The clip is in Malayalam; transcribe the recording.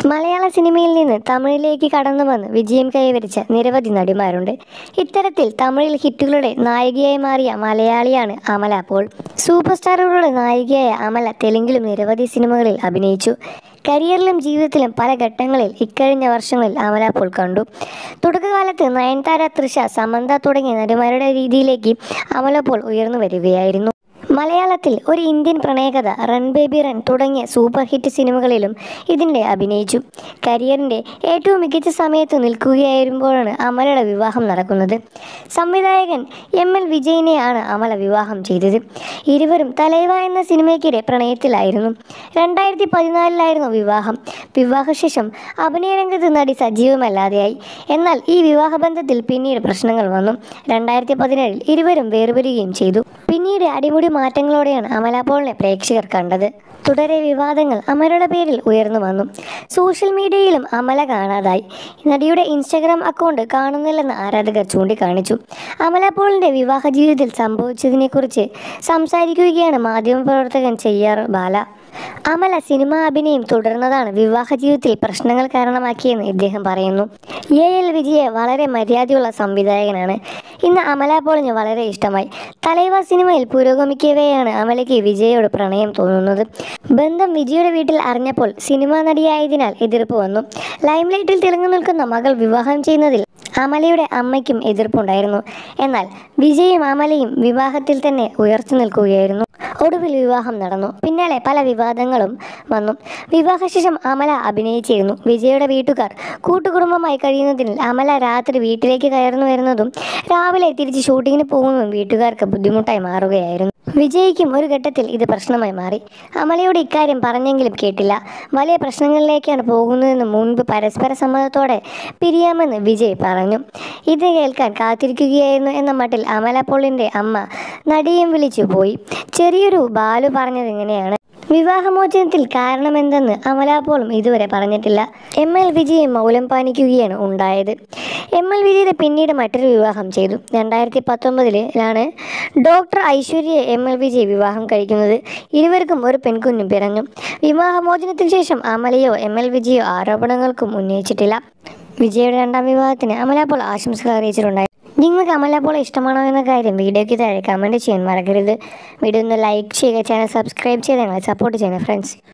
മലയാള സിനിമയിൽ നിന്ന് തമിഴിലേക്ക് കടന്നു വന്ന് വിജയം കൈവരിച്ച നിരവധി നടിമാരുണ്ട് ഇത്തരത്തിൽ തമിഴിൽ ഹിറ്റുകളുടെ നായികയായി മാറിയ മലയാളിയാണ് അമല പോൾ സൂപ്പർ സ്റ്റാറുകളുടെ നായികയായ അമല തെലുങ്കിലും നിരവധി സിനിമകളിൽ അഭിനയിച്ചു കരിയറിലും ജീവിതത്തിലും പല ഘട്ടങ്ങളിൽ ഇക്കഴിഞ്ഞ വർഷങ്ങളിൽ അമല പോൾ കണ്ടു തുടക്കകാലത്ത് നയൻതാര തൃഷ സമന്ത തുടങ്ങിയ നടിമാരുടെ രീതിയിലേക്ക് അമല പോൾ ഉയർന്നു വരികയായിരുന്നു മലയാളത്തിൽ ഒരു ഇന്ത്യൻ പ്രണയകഥ റൺ ബേബി റൺ തുടങ്ങിയ സൂപ്പർ ഹിറ്റ് സിനിമകളിലും ഇതിനിടെ അഭിനയിച്ചു കരിയറിൻ്റെ ഏറ്റവും മികച്ച സമയത്ത് നിൽക്കുകയായിരുമ്പോഴാണ് അമലയുടെ വിവാഹം നടക്കുന്നത് സംവിധായകൻ എം എൽ വിജയനെയാണ് അമല വിവാഹം ചെയ്തത് ഇരുവരും തലൈവ എന്ന സിനിമയ്ക്കിടെ പ്രണയത്തിലായിരുന്നു രണ്ടായിരത്തി പതിനാലിലായിരുന്നു വിവാഹം വിവാഹശേഷം അഭിനയരംഗത്ത് നടി സജീവമല്ലാതെയായി എന്നാൽ ഈ വിവാഹബന്ധത്തിൽ പിന്നീട് പ്രശ്നങ്ങൾ വന്നു രണ്ടായിരത്തി പതിനേഴിൽ ഇരുവരും വേർപിരിയുകയും ചെയ്തു പിന്നീട് അടിമുടി മാറ്റങ്ങളോടെയാണ് അമല പോളിനെ പ്രേക്ഷകർ കണ്ടത് തുടരെ വിവാദങ്ങൾ അമലയുടെ പേരിൽ ഉയർന്നു വന്നു സോഷ്യൽ മീഡിയയിലും അമല കാണാതായി നടിയുടെ ഇൻസ്റ്റാഗ്രാം അക്കൗണ്ട് കാണുന്നില്ലെന്ന് ആരാധകർ ചൂണ്ടിക്കാണിച്ചു അമല പോളിൻ്റെ വിവാഹ ജീവിതത്തിൽ സംഭവിച്ചതിനെക്കുറിച്ച് സംസാരിക്കുകയാണ് മാധ്യമപ്രവർത്തകൻ ചെയ്യാർ ബാല അമല സിനിമാ അഭിനയം തുടർന്നതാണ് വിവാഹ ജീവിതത്തിൽ പ്രശ്നങ്ങൾ കാരണമാക്കിയെന്ന് ഇദ്ദേഹം പറയുന്നു എ എൽ വിജയ വളരെ മര്യാദയുള്ള സംവിധായകനാണ് ഇന്ന് അമല പോളിന് വളരെ ഇഷ്ടമായി തലൈവ സിനിമയിൽ പുരോഗമിക്കവെയാണ് അമലയ്ക്ക് വിജയോട് പ്രണയം തോന്നുന്നത് ബന്ധം വിജയുടെ വീട്ടിൽ അറിഞ്ഞപ്പോൾ സിനിമാ നടിയായതിനാൽ എതിർപ്പ് വന്നു ലൈംലൈറ്റിൽ തിളങ്ങി നിൽക്കുന്ന മകൾ വിവാഹം ചെയ്യുന്നതിൽ അമലയുടെ അമ്മയ്ക്കും എതിർപ്പുണ്ടായിരുന്നു എന്നാൽ വിജയും അമലയും വിവാഹത്തിൽ തന്നെ ഉയർച്ചു നിൽക്കുകയായിരുന്നു ഒടുവിൽ വിവാഹം നടന്നു പിന്നാലെ പല വിവാദങ്ങളും വന്നു വിവാഹശേഷം അമല അഭിനയിച്ചിരുന്നു വിജയുടെ വീട്ടുകാർ കൂട്ടുകുടുംബമായി കഴിയുന്നതിനാൽ അമല രാത്രി വീട്ടിലേക്ക് കയറുന്നു വരുന്നതും രാവിലെ തിരിച്ച് ഷൂട്ടിങ്ങിന് പോകുന്നതും വീട്ടുകാർക്ക് ബുദ്ധിമുട്ടായി മാറുകയായിരുന്നു വിജയ്ക്കും ഒരു ഘട്ടത്തിൽ ഇത് പ്രശ്നമായി മാറി അമലയോട് ഇക്കാര്യം പറഞ്ഞെങ്കിലും കേട്ടില്ല വലിയ പ്രശ്നങ്ങളിലേക്കാണ് പോകുന്നതെന്ന് മുൻപ് പരസ്പര സമ്മതത്തോടെ പിരിയാമെന്ന് വിജയ് പറഞ്ഞു ഇത് കേൾക്കാൻ കാത്തിരിക്കുകയായിരുന്നു എന്ന മട്ടിൽ അമല പോളിൻ്റെ അമ്മ നടിയും വിളിച്ചു പോയി ചെറിയൊരു ബാലു പറഞ്ഞത് ഇങ്ങനെയാണ് വിവാഹമോചനത്തിൽ കാരണമെന്തെന്ന് അമലാപോളും ഇതുവരെ പറഞ്ഞിട്ടില്ല എം എൽ വിജയ് മൗലം പാലിക്കുകയാണ് ഉണ്ടായത് എം എൽ വിജയുടെ പിന്നീട് മറ്റൊരു വിവാഹം ചെയ്തു രണ്ടായിരത്തി പത്തൊമ്പതിലാണ് ഡോക്ടർ ഐശ്വര്യയെ എം എൽ വിജയ് വിവാഹം കഴിക്കുന്നത് ഇരുവർക്കും ഒരു പെൺകുഞ്ഞും പിറന്നു വിവാഹമോചനത്തിന് ശേഷം അമലയോ എം എൽ വിജയോ ആരോപണങ്ങൾക്കും ഉന്നയിച്ചിട്ടില്ല വിജയുടെ രണ്ടാം വിവാഹത്തിന് അമലാപോൾ ആശംസകൾ അറിയിച്ചിട്ടുണ്ടായിരുന്നു നിങ്ങൾക്ക് അമലാപോളെ ഇഷ്ടമാണോ എന്ന കാര്യം വീഡിയോയ്ക്ക് താഴെ കമൻറ്റ് ചെയ്യാൻ മറക്കരുത് വീഡിയോ ഒന്ന് ലൈക്ക് ചെയ്യുക ചാനൽ സബ്സ്ക്രൈബ് ചെയ്ത് ഞങ്ങളെ സപ്പോർട്ട് ചെയ്യണം ഫ്രണ്ട്സ്